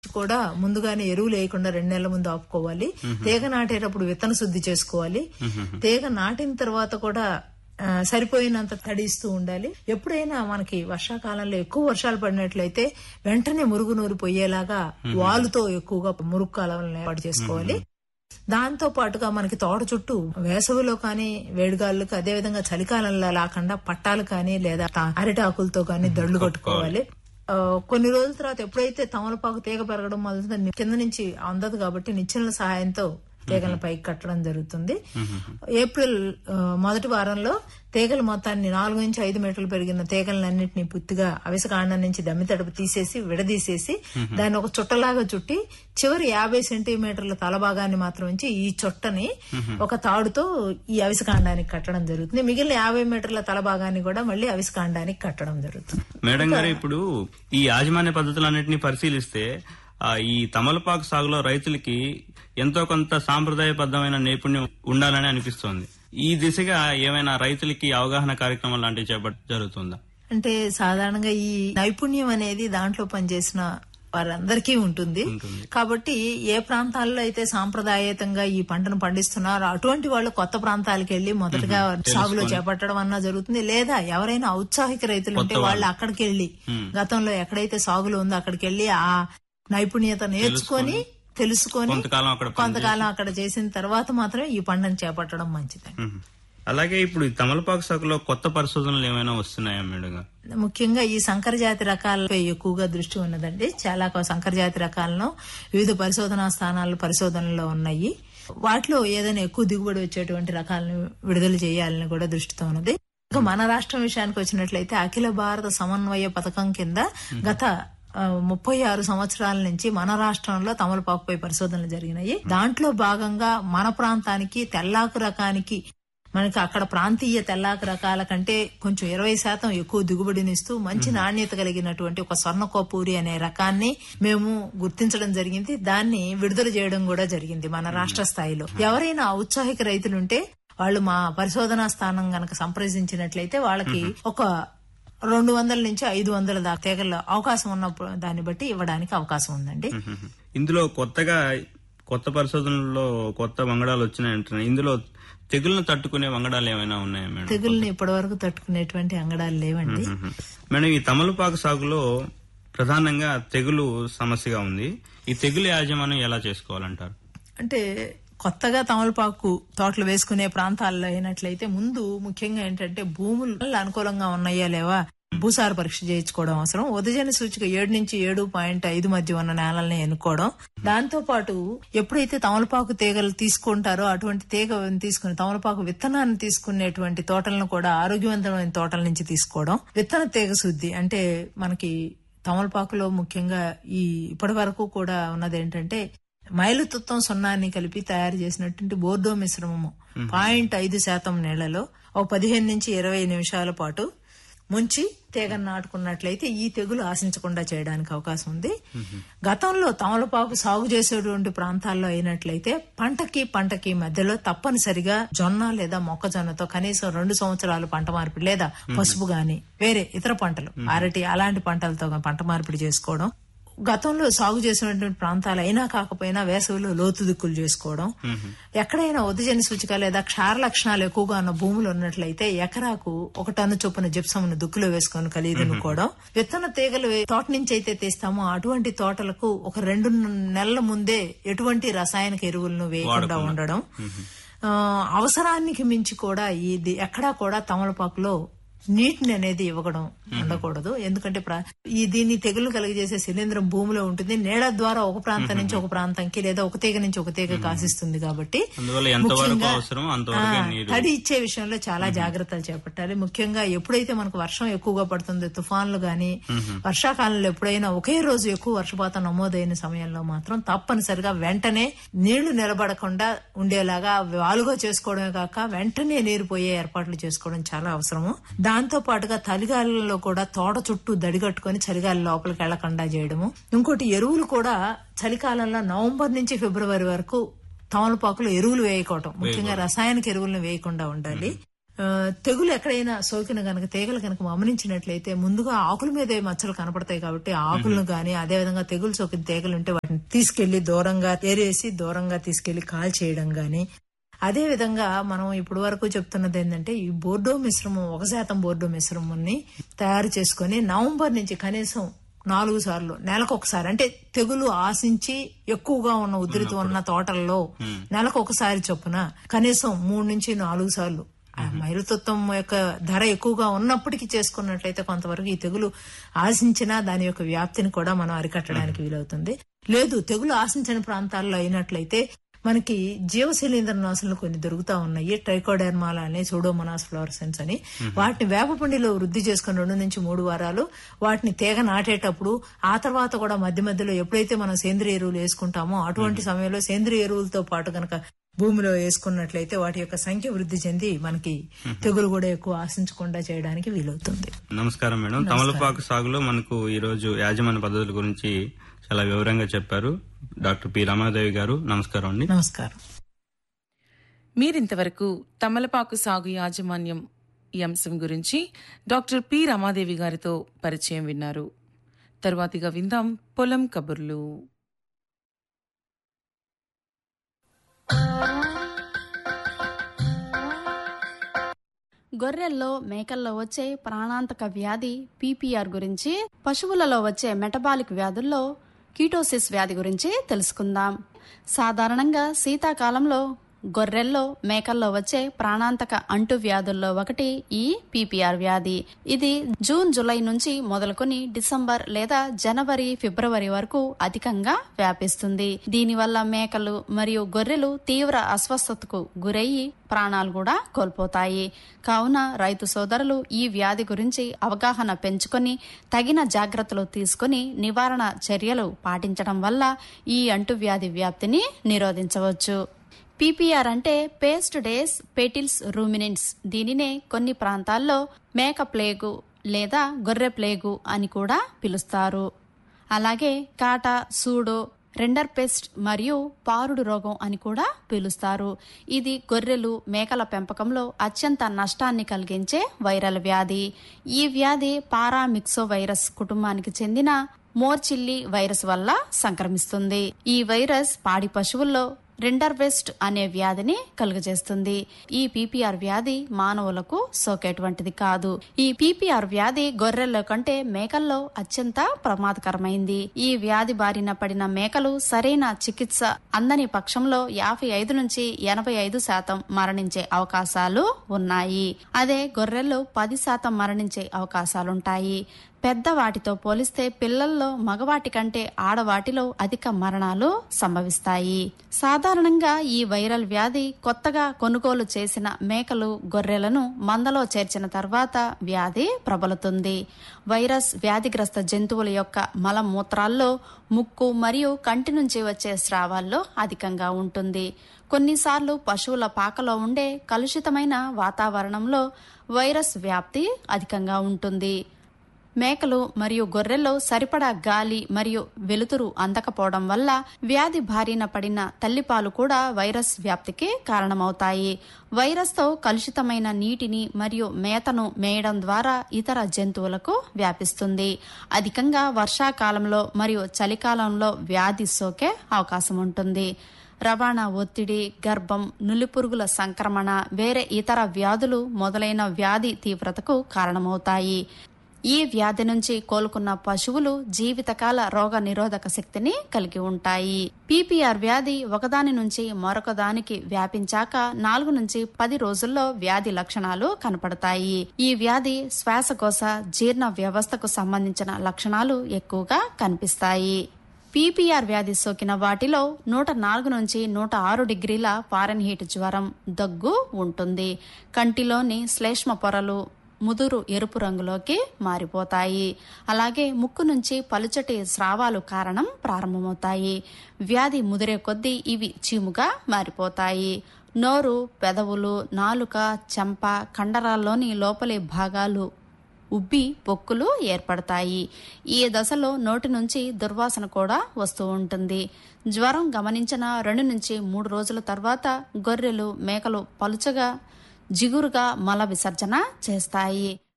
కూడా ముందుగానే ఎరువులు వేయకుండా రెండు నెలల ముందు ఆపుకోవాలి తీగ నాటేటప్పుడు విత్తన శుద్ధి చేసుకోవాలి తీగ నాటిన తర్వాత కూడా ఆ, సరిపోయినంత తడిస్తూ ఉండాలి ఎప్పుడైనా మనకి వర్షాకాలంలో ఎక్కువ వర్షాలు పడినట్లయితే వెంటనే మురుగు నూరు పోయేలాగా వాలుతో ఎక్కువగా మురుగు కాలువలను ఏర్పాటు చేసుకోవాలి దాంతో పాటుగా మనకి తోట చుట్టూ వేసవిలో కానీ వేడిగాళ్ళకు అదే విధంగా చలికాలంలో లేకుండా పట్టాలు కానీ లేదా తా- అరిటాకులతో కానీ దళ్ళు కట్టుకోవాలి ఆ, కొన్ని రోజుల తర్వాత ఎప్పుడైతే తమలపాకు తీగ పెరగడం మొదలుతుంది కింద నుంచి అందదు కాబట్టి నిచ్చెనల సహాయంతో తీగలను పైకి కట్టడం జరుగుతుంది ఏప్రిల్ ఆ, మొదటి వారంలో తీగల మొత్తాన్ని నాలుగు నుంచి ఐదు మీటర్లు పెరిగిన తీగలన్నింటినీ పూర్తిగా అవిసకాండం నుంచి దమ్మి తడుపు తీసేసి విడదీసేసి దాన్ని ఒక చుట్టలాగా చుట్టి చివరి యాభై సెంటీమీటర్ల తల భాగాన్ని మాత్రం ఉంచి ఈ చుట్టని ఒక తాడుతో ఈ అవిసకాండానికి కట్టడం జరుగుతుంది మిగిలిన యాభై మీటర్ల తల భాగాన్ని కూడా మళ్ళీ అవిసకాండానికి కట్టడం జరుగుతుంది మేడం గారు ఇప్పుడు ఈ యాజమాన్య పద్ధతులన్నింటినీ పరిశీలిస్తే ఆ, ఈ తమలపాకు సాగులో రైతులకి ఎంతో కొంత సాంప్రదాయబద్ధమైన నైపుణ్యం ఉండాలని అనిపిస్తోంది ఈ దిశగా ఏమైనా రైతులకి అవగాహన కార్యక్రమం లాంటివి చేపట్ట జరుగుతుందా అంటే సాధారణంగా ఈ నైపుణ్యం అనేది దాంట్లో పనిచేసిన వారందరికీ ఉంటుంది కాబట్టి ఏ ప్రాంతాల్లో అయితే సాంప్రదాయతంగా ఈ పంటను పండిస్తున్నారో అటువంటి వాళ్ళు కొత్త ప్రాంతాలకు వెళ్లి మొదటగా సాగులో చేపట్టడం అన్నా జరుగుతుంది లేదా ఎవరైనా ఔత్సాహిక రైతులు ఉంటే వాళ్ళు అక్కడికి వెళ్లి గతంలో ఎక్కడైతే సాగులో ఉందో అక్కడికి వెళ్లి ఆ నైపుణ్యత నేర్చుకొని తెలుసుకొని కొంతకాలం అక్కడ కొంతకాలం అక్కడ చేసిన తర్వాత మాత్రమే ఈ పంటను చేపట్టడం మంచిది మ్మ్. అలాగే ఇప్పుడు ఈ తమలపాకు సాగులో కొత్త పరిశోధనలు ఏమైనా వస్తున్నాయా మేడం గారు ముఖ్యంగా ఈ సంకర జాతి రకాలపై ఎక్కువగా దృష్టి ఉన్నదండి చాలా కొ- సంకర జాతి రకాలను వివిధ పరిశోధనా స్థానాలు పరిశోధనలో ఉన్నాయి వాటిలో ఏదైనా ఎక్కువ దిగుబడి వచ్చేటువంటి రకాలను విడుదల చేయాలని కూడా దృష్టితో ఉన్నది ఇంకా మన రాష్ట్రం విషయానికి వచ్చినట్లయితే అఖిల భారత సమన్వయ పథకం కింద గత ఆ, ముప్పై ఆరు సంవత్సరాల నుంచి మన రాష్ట్రంలో తమలపాకుపై పరిశోధనలు జరిగినాయి దాంట్లో భాగంగా మన ప్రాంతానికి తెల్లాకు రకానికి మనకి అక్కడ ప్రాంతీయ తెల్లాకు రకాల కంటే కొంచెం ఇరవై శాతం ఎక్కువ దిగుబడినిస్తూ మంచి నాణ్యత కలిగినటువంటి ఒక స్వర్ణకోపూరి అనే రకాన్ని మేము గుర్తించడం జరిగింది దాన్ని విడుదల చేయడం కూడా జరిగింది మన రాష్ట్ర స్థాయిలో ఎవరైనా ఔత్సాహిక రైతులుంటే వాళ్ళు మా పరిశోధనా స్థానం గనక సంప్రదించినట్లయితే వాళ్ళకి ఒక రెండు వందల నుంచి ఐదు వందల దాకా తీగల అవకాశం ఉన్న దాన్ని బట్టి ఇవ్వడానికి అవకాశం ఉందండి మ్మ్. ఇందులో కొత్తగా కొత్త పరిశోధనల్లో కొత్త వంగడాలు వచ్చినాయంటున్నాయి ఇందులో తెగులను తట్టుకునే వంగడాలు ఏమైనా ఉన్నాయా మేడం తెగుల్ని ఇప్పటి వరకు తట్టుకునేటువంటి అంగడాలు లేవండి మ్మ్. మేడం ఈ తమలపాకు సాగులో ప్రధానంగా తెగులు సమస్యగా ఉంది ఈ తెగులు యాజమాన్యం ఎలా చేసుకోవాలంటారు అంటే కొత్తగా తమలపాకు తోటలు వేసుకునే ప్రాంతాల్లో అయినట్లయితే ముందు ముఖ్యంగా ఏంటంటే భూములు అనుకూలంగా ఉన్నాయా లేవా భూసార పరీక్ష చేయించుకోవడం అవసరం ఉదజన సూచిక ఏడు నుంచి ఏడు పాయింట్ ఐదు మధ్య ఉన్న నేలల్ని ఎన్నుకోవడం దాంతో పాటు ఎప్పుడైతే తమలపాకు తీగలు తీసుకుంటారో అటువంటి తీగ తీసుకుని తమలపాకు విత్తనాన్ని తీసుకునేటువంటి తోటలను కూడా ఆరోగ్యవంతమైన తోటల నుంచి తీసుకోవడం విత్తన తీగ శుద్ధి అంటే మనకి తమలపాకులో ముఖ్యంగా ఈ ఇప్పటి వరకు కూడా ఉన్నది ఏంటంటే మైలుతత్వం సున్నాన్ని కలిపి తయారు చేసినటువంటి బోర్డో మిశ్రమము పాయింట్ ఐదు శాతం నీళ్లలో ఒక పదిహేను నుంచి ఇరవై నిమిషాల పాటు ముంచి తీగను నాటుకున్నట్లయితే ఈ తెగులు ఆశించకుండా చేయడానికి అవకాశం ఉంది గతంలో తమలపాకు సాగు చేసేటువంటి ప్రాంతాల్లో అయినట్లయితే పంటకి పంటకి మధ్యలో తప్పనిసరిగా జొన్న లేదా మొక్కజొన్నతో కనీసం రెండు సంవత్సరాలు పంట మార్పిడి లేదా పసుపు గాని వేరే ఇతర పంటలు అరటి అలాంటి పంటలతో పంట మార్పిడి చేసుకోవడం గతంలో సాగు చేసినటువంటి ప్రాంతాలు అయినా కాకపోయినా వేసవిలో లోతు దిక్కులు చేసుకోవడం ఎక్కడైనా ఉదజని సూచిక లేదా క్షార లక్షణాలు ఎక్కువగా ఉన్న భూములు ఉన్నట్లయితే ఎకరాకు ఒక టన్ను చొప్పున జిప్సమ్ను దుక్కులో వేసుకొని కలిదునుకోవడం విత్తన తీగలు వే- తోట నుంచి అయితే తీస్తామో అటువంటి తోటలకు ఒక రెండు నెలల ముందే ఎటువంటి రసాయనిక ఎరువులను వేయకుండా ఉండడం ఆ, అవసరానికి మించి కూడా ఇది ఎక్కడా కూడా తమలపాకులో నీటిని అనేది ఇవ్వడం ఉండకూడదు ఎందుకంటే ప్ర- ఈ దీన్ని తెగులు కలిగజేసే శిలీంధ్రం భూమిలో ఉంటుంది నీడ ద్వారా ఒక ప్రాంతం నుంచి ఒక ప్రాంతంకి లేదా ఒక తీగ నుంచి ఒక తీగ కాసిస్తుంది కాబట్టి అందువల్ల ఎంతవరకు ముఖ్యంగా, అవసరం అంతవరకే ఆ, నీరు తడి ఇచ్చే విషయంలో చాలా జాగ్రత్తలు చేపట్టాలి ముఖ్యంగా ఎప్పుడైతే మనకు వర్షం ఎక్కువగా పడుతుందో తుఫాన్లు గాని వర్షాకాలంలో ఎప్పుడైనా ఒకే రోజు ఎక్కువ వర్షపాతం నమోదైన సమయంలో మాత్రం తప్పనిసరిగా వెంటనే నీళ్లు నిలబడకుండా ఉండేలాగా వాలుగా చేసుకోవడమే కాక వెంటనే నీరు పోయే ఏర్పాట్లు చేసుకోవడం చాలా అవసరము దాంతో పాటుగా చలిగాలిలో కూడా తోట చుట్టూ దడిగట్టుకొని చలిగాలి లోపలికి వెళ్లకుండా చేయడము ఇంకోటి ఎరువులు కూడా చలికాలంలో నవంబర్ నుంచి ఫిబ్రవరి వరకు తమలపాకులో ఎరువులు వేయకోవటం ముఖ్యంగా రసాయనిక ఎరువులను వేయకుండా ఉండాలి ఆ, తెగులు ఎక్కడైనా సోకిన గనక తీగలు కనుక గమనించినట్లయితే ముందుగా ఆకుల మీదే మచ్చలు కనపడతాయి కాబట్టి ఆ ఆకులను గాని అదే విధంగా తెగులు సోకిన తీగలు ఉంటే వాటిని తీసుకెళ్లి దూరంగా ఏరేసి దూరంగా తీసుకెళ్లి కాల్ చేయడం గాని అదే విధంగా మనం ఇప్పటి వరకు చెప్తున్నది ఏంటంటే ఈ బోర్డో మిశ్రమం ఒక శాతం బోర్డో మిశ్రమాన్ని తయారు చేసుకొని నవంబర్ నుంచి కనీసం నాలుగు సార్లు నెలకు ఒకసారి అంటే తెగులు ఆశించి ఎక్కువగా ఉన్న ఉధృతి ఉన్న తోటల్లో నెలకు ఒకసారి చొప్పున కనీసం మూడు నుంచి నాలుగు సార్లు ఆ మైలుతత్వం యొక్క ధర ఎక్కువగా ఉన్నప్పటికీ చేసుకున్నట్లయితే కొంతవరకు ఈ తెగులు ఆశించినా దాని యొక్క వ్యాప్తిని కూడా మనం అరికట్టడానికి వీలవుతుంది లేదు తెగులు ఆశించని ప్రాంతాల్లో అయినట్లయితే మనకి జీవశిలీంద్రనాశనలు కొన్ని దొరుకుతా ఉన్నాయి ట్రైకోడెర్మాల అని సూడోమోనాస్ ఫ్లోరసెన్స్ అని వాటిని వేపపిండిలో వృద్ధి చేసుకుని రెండు నుంచి మూడు వారాలు వాటిని తీగ నాటేటప్పుడు ఆ తర్వాత కూడా మధ్య మధ్యలో ఎప్పుడైతే మనం సేంద్రియ ఎరువులు వేసుకుంటామో అటువంటి సమయంలో సేంద్రియ ఎరువులతో పాటు గనక భూమిలో వేసుకున్నట్లయితే వాటి యొక్క సంఖ్య వృద్ధి చెంది మనకి తెగులు కూడా ఎక్కువ ఆశించకుండా చేయడానికి వీలవుతుంది నమస్కారం మేడం తమలపాకు సాగులో మనకు ఈ రోజు యాజమాన్య పద్ధతుల గురించి చాలా వివరంగా చెప్పారు డాక్టర్ పి రమాదేవి గారు నమస్కారం అండి నమస్కారం మీరింతవరకు తమలపాకు సాగు యాజమాన్యం ఈ అంశం గురించి డాక్టర్ పి రమాదేవి గారితో పరిచయం విన్నారు తరువాతిగా విందాం పొలం కబుర్లు గొర్రెల్లో మేకల్లో వచ్చే ప్రాణాంతక వ్యాధి పీపీఆర్ గురించి పశువులలో వచ్చే మెటబాలిక్ వ్యాధుల్లో కీటోసిస్ వ్యాధి గురించి తెలుసుకుందాం సాధారణంగా శీతాకాలంలో గొర్రెల్లో మేకల్లో వచ్చే ప్రాణాంతక అంటు వ్యాధుల్లో ఒకటి ఈ పీపీఆర్ వ్యాధి ఇది జూన్ జూలై నుంచి మొదలుకొని డిసెంబర్ లేదా జనవరి ఫిబ్రవరి వరకు అధికంగా వ్యాపిస్తుంది దీనివల్ల మేకలు మరియు గొర్రెలు తీవ్ర అస్వస్థతకు గురయ్యి ప్రాణాలు కూడా కోల్పోతాయి కావున రైతు సోదరులు ఈ వ్యాధి గురించి అవగాహన పెంచుకొని తగిన జాగ్రత్తలు తీసుకొని నివారణ చర్యలు పాటించడం వల్ల ఈ అంటువ్యాధి వ్యాప్తిని నిరోధించవచ్చు పీపీఆర్ అంటే పేస్ట్ డేస్ పెటిల్స్ రూమినెంట్స్ దీనినే కొన్ని ప్రాంతాల్లో మేక ప్లేగు లేదా గొర్రె ప్లేగు అని కూడా పిలుస్తారు అలాగే కాటా సూడో రెండర్ పెస్ట్ మరియు పారుడు రోగం అని కూడా పిలుస్తారు ఇది గొర్రెలు మేకల పెంపకంలో అత్యంత నష్టాన్ని కలిగించే వైరల్ వ్యాధి ఈ వ్యాధి పారామిక్సో వైరస్ కుటుంబానికి చెందిన మోర్చిల్లి వైరస్ వల్ల సంక్రమిస్తుంది ఈ వైరస్ పాడి పశువుల్లో రెండర్వెస్ట్ అనే వ్యాధిని కలుగజేస్తుంది ఈ పీపీఆర్ వ్యాధి మానవులకు సోకేటువంటిది కాదు ఈ పీపీఆర్ వ్యాధి గొర్రెల కంటే మేకల్లో అత్యంత ప్రమాదకరమైంది ఈ వ్యాధి బారిన పడిన మేకలు సరైన చికిత్స అందని పక్షంలో యాభై ఐదు నుంచి ఎనభై ఐదు శాతం మరణించే అవకాశాలు ఉన్నాయి అదే గొర్రెలు పది శాతం మరణించే అవకాశాలుంటాయి పెద్ద వాటితో పోలిస్తే పిల్లల్లో మగవాటి కంటే ఆడవాటిలో అధిక మరణాలు సంభవిస్తాయి సాధారణంగా ఈ వైరల్ వ్యాధి కొత్తగా కొనుగోలు చేసిన మేకలు గొర్రెలను మందలో చేర్చిన తర్వాత వ్యాధి ప్రబలుతుంది వైరస్ వ్యాధిగ్రస్త జంతువుల యొక్క మలమూత్రాల్లో ముక్కు మరియు కంటి నుంచి వచ్చే స్రావాల్లో అధికంగా ఉంటుంది కొన్నిసార్లు పశువుల పాకలో ఉండే కలుషితమైన వాతావరణంలో వైరస్ వ్యాప్తి అధికంగా ఉంటుంది మేకలు మరియు గొర్రెల్లో సరిపడా గాలి మరియు వెలుతురు అందకపోవడం వల్ల వ్యాధి బారిన పడిన తల్లిపాలు కూడా వైరస్ వ్యాప్తికి కారణమవుతాయి వైరస్తో కలుషితమైన నీటిని మరియు మేతను మేయడం ద్వారా ఇతర జంతువులకు వ్యాపిస్తుంది అధికంగా వర్షాకాలంలో మరియు చలికాలంలో వ్యాధి సోకే అవకాశం ఉంటుంది రవాణా ఒత్తిడి గర్భం నులిపురుగుల సంక్రమణ వేరే ఇతర వ్యాధులు మొదలైన వ్యాధి తీవ్రతకు కారణమవుతాయి ఈ వ్యాధి నుంచి కోలుకున్న పశువులు జీవితకాల రోగ నిరోధక శక్తిని కలిగి ఉంటాయి పీపీఆర్ వ్యాధి ఒకదాని నుంచి మరొక దానికి వ్యాపించాక నాలుగు నుంచి పది రోజుల్లో వ్యాధి లక్షణాలు కనపడతాయి ఈ వ్యాధి శ్వాసకోశ జీర్ణ వ్యవస్థకు సంబంధించిన లక్షణాలు ఎక్కువగా కనిపిస్తాయి పీపీఆర్ వ్యాధి సోకిన వాటిలో నూట నాలుగు నుంచి నూట ఆరు డిగ్రీల ఫారెన్హీట్ జ్వరం దగ్గు ఉంటుంది కంటిలోని శ్లేష్మ పొరలు ముదురు ఎరుపు రంగులోకి మారిపోతాయి అలాగే ముక్కు నుంచి పలుచటి స్రావాలు కారణం ప్రారంభమవుతాయి వ్యాధి ముదిరే కొద్దీ ఇవి చీముగా మారిపోతాయి నోరు పెదవులు నాలుక చెంప కండరాల్లోని లోపలి భాగాలు ఉబ్బి పొక్కులు ఏర్పడతాయి ఈ దశలో నోటి నుంచి దుర్వాసన కూడా వస్తూ ఉంటుంది జ్వరం గమనించిన రెండు నుంచి మూడు రోజుల తర్వాత గొర్రెలు మేకలు పలుచగా జిగురుగా మల విసర్జన చేస్తాయి